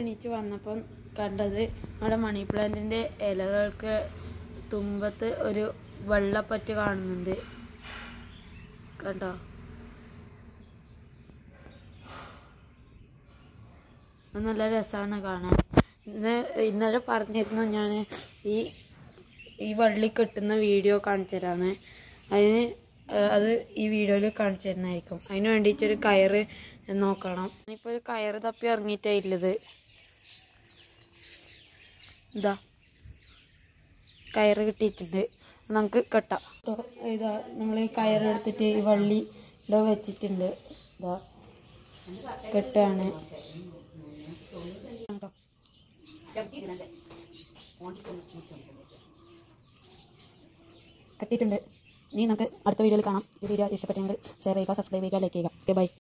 എണീച്ച് വന്നപ്പം കണ്ടത് നമ്മുടെ മണി പ്ലാന്റിന്റെ ഇലകൾക്ക് തുമ്പത്ത് ഒരു വെള്ളപ്പറ്റ് കാണുന്നുണ്ട് കണ്ടോ അത് നല്ല രസമാണ് കാണാൻ ഇന്ന് ഇന്നലെ പറഞ്ഞിരുന്നു ഞാൻ ഈ ഈ വള്ളി കെട്ടുന്ന വീഡിയോ കാണിച്ചു തരാന്ന് അതിന് ഏഹ്, അത് ഈ വീഡിയോയിൽ കാണിച്ചു തരുന്നതായിരിക്കും അതിന് വേണ്ടിയിട്ടൊരു കയറ് നോക്കണം ഇപ്പോൾ ഒരു കയറ് തപ്പി ഇറങ്ങിയിട്ടേ ഉള്ളത് ഇതാ കയറ് കിട്ടിയിട്ടുണ്ട് നമുക്ക് കെട്ടാം ട്ടോ, ഇതാ നമ്മൾ ഈ കയറ് എടുത്തിട്ട് ഈ വള്ളി ഇവിടെ വെച്ചിട്ടുണ്ട് ഇതാ കെട്ടാണ് കണ്ടോ കെട്ടിയിട്ടുണ്ട് ഇനി നമുക്ക് അടുത്ത വീഡിയോയിൽ കാണാം ഈ വീഡിയോ ഇഷ്ടപ്പെട്ടെങ്കിൽ ഷെയർ ചെയ്യുക സബ്സ്ക്രൈബ് ചെയ്യുക ലൈക്ക് ചെയ്യുക ഓക്കെ ബൈ